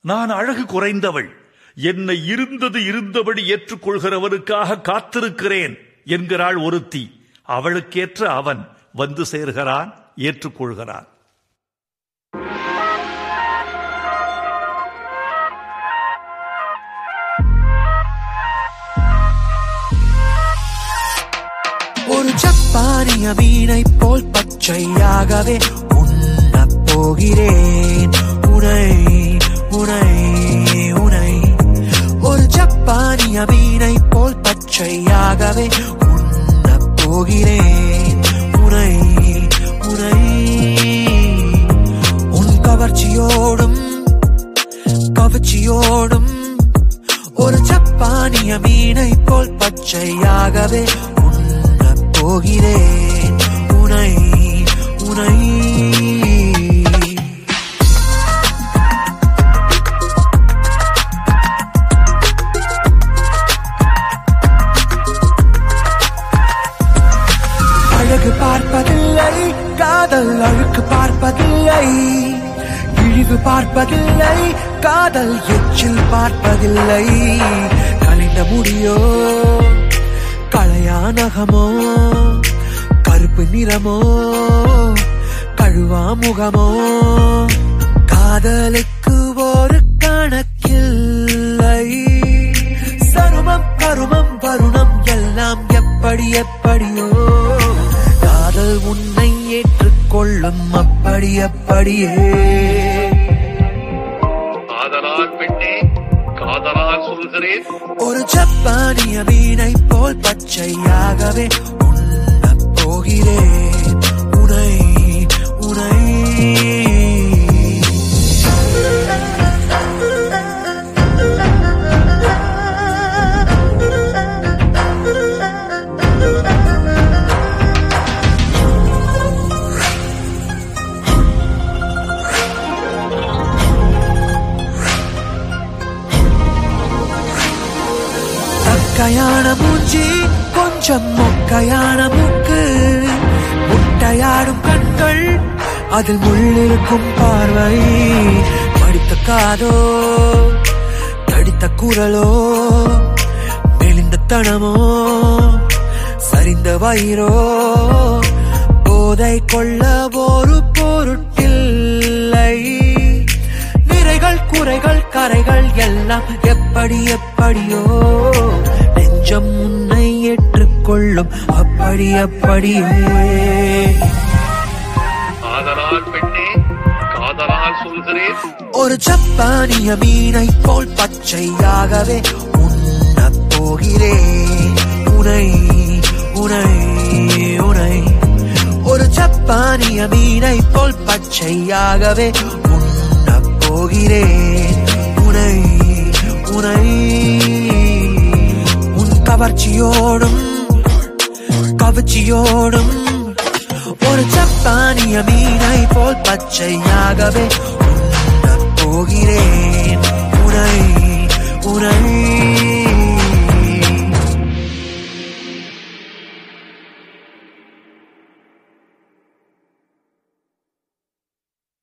நான் அழகு குறைந்தவள் என்னை இருந்தது இருந்தபடி ஏற்றுக்கொள்கிறவனுக்காக காத்திருக்கிறேன் என்கிறாள் ஒருத்தி அவளுக்கேற்ற அவன் வந்து சேர்கிறான் ஏற்றுக்கொள்கிறான் ஒரு ஜப்பானிய மீனை போல் பச்சையாகவே உண்ணப் போகிறேன் உனை உனை உனை ஒரு ஜப்பானிய மீனை போல் பச்சையாகவே உண்ணப் போகிறேன் உனை உனை உன் கவர்ச்சியோடும் கவர்ச்சியோடும் ஒரு ஜப்பானிய மீனை போல் பச்சையாகவே உண்ணப் போகிறேன் உனை உனை அழகு பார்ப்பதில்லை காதல் அழுக்கு பார்ப்பதில்லை இழிவு பார்ப்பதில்லை காதல் எச்சில் பார்ப்பதில்லை கலைந்த முடியோ களையா நகமோ கருப்பு நிறமோ கழுவா முகமோ காதலுக்கு ஒரு கணக்கில்லை சருமம் கருமம் வருணம் எல்லாம் எப்படி எப்படியோ காதல் உன்னை ஏற்றுக்கொள்ளும் அப்படி அப்படியே ஆதலால் பெண்ணே காதலால் சொல்கிறேன் ஒரு ஜப்பானிய மீனை போல் பச்சையாகவே உண்ணப் போகிறேன் உனை உனை தக்கையான மூஞ்சி கொஞ்சம் மொக்கையான மூக்கு முட்டையாடும் கண்கள் அதில் முள்ளிருக்கும் பார்வை படித்த காதோ தடித்த குரலோ மெலிந்த தனமோ சரிந்த வயிறோ போதை கொள்ள ஒரு பொருட்டில்லை நிறைகள் குறைகள் கரைகள் எல்லாம் எப்படி எப்படியோ நெஞ்சம் உன்னை ஏற்றுக்கொள்ளும் அப்படி அப்படியே ஆதலால் பெண்ணே காதலால் சொல்கிறேன் ஒரு ஜப்பானிய மீனை போல் பச்சையாகவே உண்ணப் போகிறேன் உனை உனை உனை ஒரு ஜப்பானிய மீனை போல் பச்சையாகவே உண்ணப் போகிறேன் உனை உனை உன் கவர்ச்சியோடும் கவர்ச்சியோடும் ஒரு ஜப்பானிய மீனை போல் பச்சையாகவே உண்ணப் போகிறேன் உனை